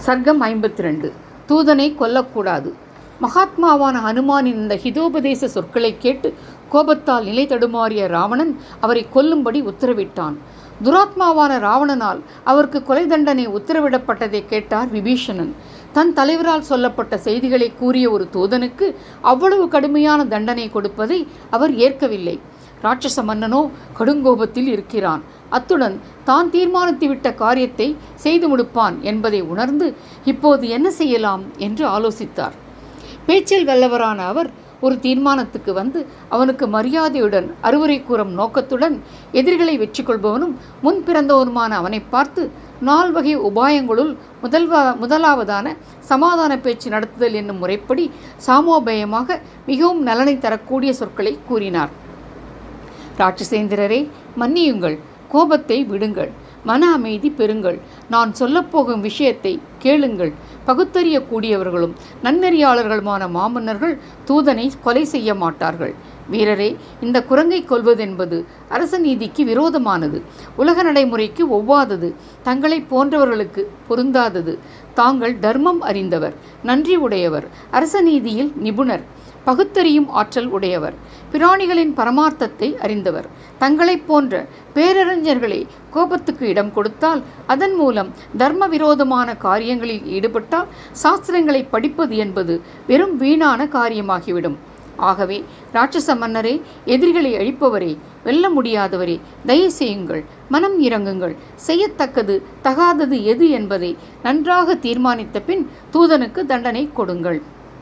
சர்க்கம் ஐம்பத்தி ரெண்டு தூதனை கொல்லக்கூடாது மகாத்மாவான ஹனுமானின் இந்த ஹிதோபதேச சொற்களை கேட்டு கோபத்தால் நிலை தடுமாறிய ராவணன் அவரை கொல்லும்படி உத்தரவிட்டான் துராத்மாவான ராவணனால் அவருக்கு கொலை தண்டனை உத்தரவிடப்பட்டதை கேட்டார் விபீஷணன் தன் தலைவரால் சொல்லப்பட்ட செய்திகளை கூறிய ஒரு தூதனுக்கு அவ்வளவு கடுமையான தண்டனை கொடுப்பதை அவர் ஏற்கவில்லை ராட்சச மன்னனோ கடுங்கோபத்தில் இருக்கிறான் அத்துடன் தான் தீர்மானித்துவிட்ட காரியத்தை செய்து முடிப்பான் என்பதை உணர்ந்து இப்போது என்ன செய்யலாம் என்று ஆலோசித்தார் பேச்சில் வல்லவரான அவர் ஒரு தீர்மானத்துக்கு வந்து அவனுக்கு மரியாதையுடன் அறுவரை கூறும் நோக்கத்துடன் எதிரிகளை வெற்றி கொள்பவனும் முன் பிறந்தவனுமான அவனை பார்த்து நால்வகை உபாயங்களுள் முதல்வா முதலாவதான சமாதான பேச்சு நடத்துதல் என்னும் முறைப்படி சாமோபயமாக மிகவும் நலனை தரக்கூடிய சொற்களை கூறினார் ராட்சசேந்திரரே மன்னியுங்கள் கோபத்தை விடுங்கள் மன அமைதி பெறுங்கள் நான் சொல்லப்போகும் விஷயத்தை கேளுங்கள் பகுத்தறியக்கூடியவர்களும் நன்னெறியாளர்களுமான மாமன்னர்கள் தூதனை கொலை செய்ய மாட்டார்கள் வீரரே இந்த குரங்கை கொல்வதென்பது அரச நீதிக்கு விரோதமானது உலக நடைமுறைக்கு ஒவ்வாதது தங்களை போன்றவர்களுக்கு பொருந்தாதது தாங்கள் தர்மம் அறிந்தவர் நன்றி உடையவர் அரச நீதியில் நிபுணர் பகுத்தறியும் ஆற்றல் உடையவர் பிராணிகளின் பரமார்த்தத்தை அறிந்தவர் தங்களைப் போன்ற பேரறிஞர்களை கோபத்துக்கு இடம் கொடுத்தால் அதன் மூலம் தர்ம விரோதமான காரியங்களில் ஈடுபட்டால் சாஸ்திரங்களை படிப்பது என்பது வெறும் வீணான காரியமாகிவிடும் ஆகவே ராட்சச மன்னரே எதிரிகளை அழிப்பவரே வெல்ல முடியாதவரே தயவு செய்யுங்கள் மனம் இறங்குங்கள் செய்யத்தக்கது தகாதது எது என்பதை நன்றாக தீர்மானித்த பின் தூதனுக்கு தண்டனை கொடுங்கள்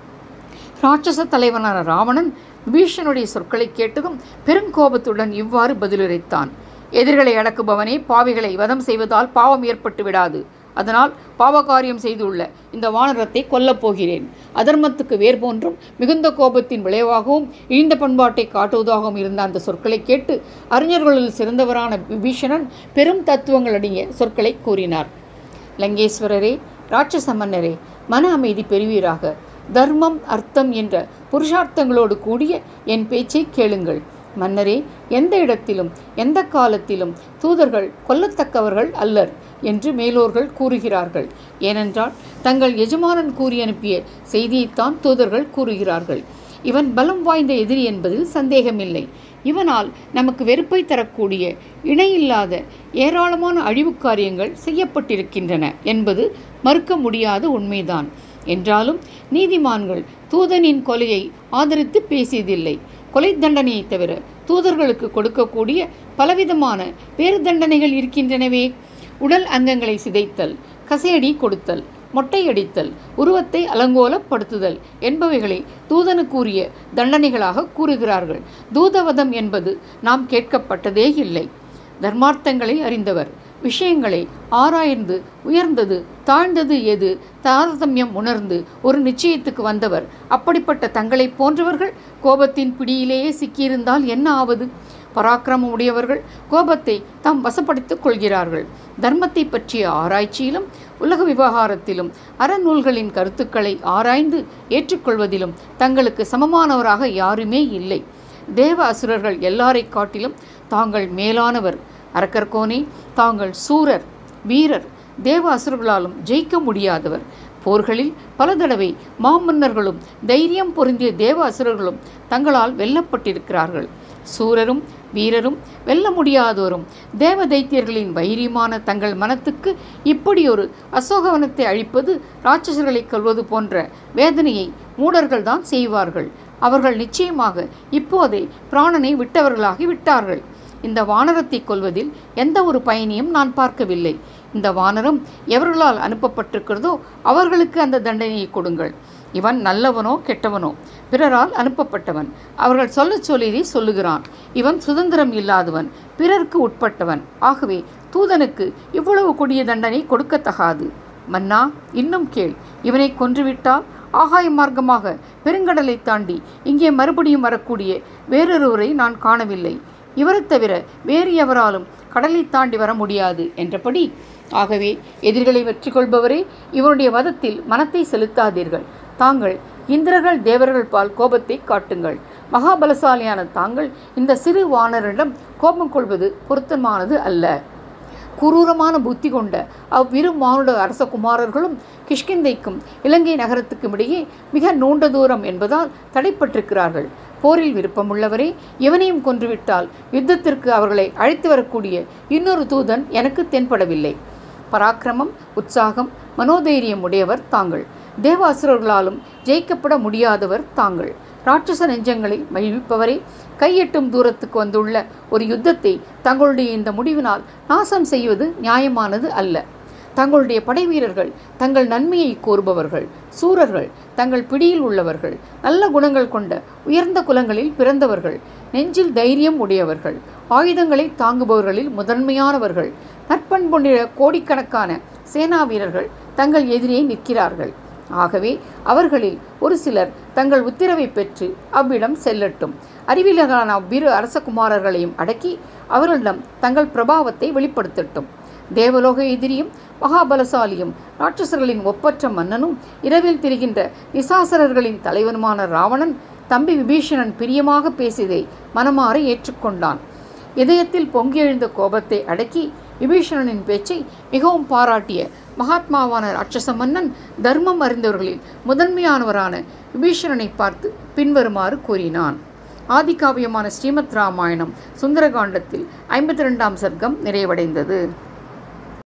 ராட்சச தலைவனான ராவணன் விபீஷனுடைய சொற்களை கேட்டதும் பெருங்கோபத்துடன் இவ்வாறு பதிலுரைத்தான் எதிர்களை அடக்குபவனே பாவிகளை வதம் செய்வதால் பாவம் ஏற்பட்டு விடாது அதனால் பாவகாரியம் செய்துள்ள இந்த வானரத்தை கொல்லப் போகிறேன் அதர்மத்துக்கு வேர் போன்றும் மிகுந்த கோபத்தின் விளைவாகவும் இழிந்த பண்பாட்டை காட்டுவதாகவும் இருந்த அந்த சொற்களை கேட்டு அறிஞர்களில் சிறந்தவரான விபீஷணன் பெரும் தத்துவங்கள் அடங்கிய சொற்களை கூறினார் லங்கேஸ்வரரே ராட்சச மன்னரே மன அமைதி பெறுவீராக தர்மம் அர்த்தம் என்ற புருஷார்த்தங்களோடு கூடிய என் பேச்சை கேளுங்கள் மன்னரே எந்த இடத்திலும் எந்த காலத்திலும் தூதர்கள் கொல்லத்தக்கவர்கள் அல்லர் என்று மேலோர்கள் கூறுகிறார்கள் ஏனென்றால் தங்கள் எஜமானன் கூறி அனுப்பிய செய்தியைத்தான் தூதர்கள் கூறுகிறார்கள் இவன் பலம் வாய்ந்த எதிரி என்பதில் சந்தேகமில்லை இவனால் நமக்கு வெறுப்பை தரக்கூடிய இணையில்லாத ஏராளமான அழிவு காரியங்கள் செய்யப்பட்டிருக்கின்றன என்பது மறுக்க முடியாத உண்மைதான் என்றாலும் நீதிமான்கள் தூதனின் கொலையை ஆதரித்து பேசியதில்லை கொலை தண்டனையை தவிர தூதர்களுக்கு கொடுக்கக்கூடிய பலவிதமான வேறு தண்டனைகள் இருக்கின்றனவே உடல் அங்கங்களை சிதைத்தல் கசையடி கொடுத்தல் மொட்டையடித்தல் உருவத்தை அலங்கோலப்படுத்துதல் என்பவைகளை தூதனுக்குரிய தண்டனைகளாக கூறுகிறார்கள் தூதவதம் என்பது நாம் கேட்கப்பட்டதே இல்லை தர்மார்த்தங்களை அறிந்தவர் விஷயங்களை ஆராய்ந்து உயர்ந்தது தாழ்ந்தது எது தாரதமியம் உணர்ந்து ஒரு நிச்சயத்துக்கு வந்தவர் அப்படிப்பட்ட தங்களை போன்றவர்கள் கோபத்தின் பிடியிலேயே சிக்கியிருந்தால் என்ன ஆவது பராக்கிரமம் உடையவர்கள் கோபத்தை தாம் வசப்படுத்திக் கொள்கிறார்கள் தர்மத்தை பற்றிய ஆராய்ச்சியிலும் உலக விவகாரத்திலும் அறநூல்களின் கருத்துக்களை ஆராய்ந்து ஏற்றுக்கொள்வதிலும் தங்களுக்கு சமமானவராக யாருமே இல்லை தேவ அசுரர்கள் எல்லாரை காட்டிலும் தாங்கள் மேலானவர் அரக்கர்கோனே தாங்கள் சூரர் வீரர் தேவ அசுரர்களாலும் ஜெயிக்க முடியாதவர் போர்களில் பல தடவை மாமன்னர்களும் தைரியம் பொருந்திய தேவ அசுரர்களும் தங்களால் வெல்லப்பட்டிருக்கிறார்கள் சூரரும் வீரரும் வெல்ல முடியாதோரும் தேவ தைத்தியர்களின் வைரியமான தங்கள் மனத்துக்கு இப்படி ஒரு அசோகவனத்தை அழிப்பது ராட்சசர்களை கொள்வது போன்ற வேதனையை மூடர்கள் தான் செய்வார்கள் அவர்கள் நிச்சயமாக இப்போதே பிராணனை விட்டவர்களாகி விட்டார்கள் இந்த வானரத்தை கொல்வதில் எந்த ஒரு பயனியும் நான் பார்க்கவில்லை இந்த வானரம் எவர்களால் அனுப்பப்பட்டிருக்கிறதோ அவர்களுக்கு அந்த தண்டனையை கொடுங்கள் இவன் நல்லவனோ கெட்டவனோ பிறரால் அனுப்பப்பட்டவன் அவர்கள் சொல்ல சொல்லியதை சொல்லுகிறான் இவன் சுதந்திரம் இல்லாதவன் பிறருக்கு உட்பட்டவன் ஆகவே தூதனுக்கு இவ்வளவு கொடிய தண்டனை கொடுக்கத்தகாது மன்னா இன்னும் கேள் இவனை கொன்றுவிட்டால் ஆகாய மார்க்கமாக பெருங்கடலை தாண்டி இங்கே மறுபடியும் வரக்கூடிய வேறொருவரை நான் காணவில்லை இவரை தவிர வேறு எவராலும் கடலை தாண்டி வர முடியாது என்றபடி ஆகவே எதிரிகளை வெற்றி கொள்பவரே இவருடைய வதத்தில் மனத்தை செலுத்தாதீர்கள் தாங்கள் இந்திரர்கள் தேவர்கள் பால் கோபத்தை காட்டுங்கள் மகாபலசாலியான தாங்கள் இந்த சிறு வானரிடம் கோபம் கொள்வது பொருத்தமானது அல்ல குரூரமான புத்தி கொண்ட அவ்விரு மானுட அரசகுமாரர்களும் கிஷ்கிந்தைக்கும் இலங்கை நகரத்துக்கும் இடையே மிக நீண்ட தூரம் என்பதால் தடைப்பட்டிருக்கிறார்கள் போரில் விருப்பமுள்ளவரே எவனையும் கொன்றுவிட்டால் யுத்தத்திற்கு அவர்களை அழைத்து வரக்கூடிய இன்னொரு தூதன் எனக்கு தென்படவில்லை பராக்கிரமம் உற்சாகம் மனோதைரியம் உடையவர் தாங்கள் தேவாசுரர்களாலும் ஜெயிக்கப்பட முடியாதவர் தாங்கள் ராட்சச நெஞ்சங்களை மகிழ்விப்பவரே கையெட்டும் தூரத்துக்கு வந்துள்ள ஒரு யுத்தத்தை தங்களுடைய இந்த முடிவினால் நாசம் செய்வது நியாயமானது அல்ல தங்களுடைய படைவீரர்கள் தங்கள் நன்மையை கோருபவர்கள் சூரர்கள் தங்கள் பிடியில் உள்ளவர்கள் நல்ல குணங்கள் கொண்ட உயர்ந்த குலங்களில் பிறந்தவர்கள் நெஞ்சில் தைரியம் உடையவர்கள் ஆயுதங்களை தாங்குபவர்களில் முதன்மையானவர்கள் நற்பண்புடைய கோடிக்கணக்கான சேனா வீரர்கள் தங்கள் எதிரே நிற்கிறார்கள் ஆகவே அவர்களில் ஒரு சிலர் தங்கள் உத்தரவை பெற்று அவ்விடம் செல்லட்டும் அறிவிலர்களான அவ்விரு அரசகுமாரர்களையும் அடக்கி அவர்களிடம் தங்கள் பிரபாவத்தை வெளிப்படுத்தட்டும் தேவலோக எதிரியும் மகாபலசாலியும் ராட்சசர்களின் ஒப்பற்ற மன்னனும் இரவில் திரிகின்ற நிசாசரர்களின் தலைவனுமான ராவணன் தம்பி விபீஷணன் பிரியமாக பேசியதை மனமாற ஏற்றுக்கொண்டான் இதயத்தில் பொங்கி எழுந்த கோபத்தை அடக்கி விபீஷணனின் பேச்சை மிகவும் பாராட்டிய மகாத்மாவான ராட்சச மன்னன் தர்மம் அறிந்தவர்களில் முதன்மையானவரான விபீஷணனை பார்த்து பின்வருமாறு கூறினான் ஆதிகாவியமான ஸ்ரீமத் ராமாயணம் சுந்தரகாண்டத்தில் ஐம்பத்தி ரெண்டாம் சர்க்கம் நிறைவடைந்தது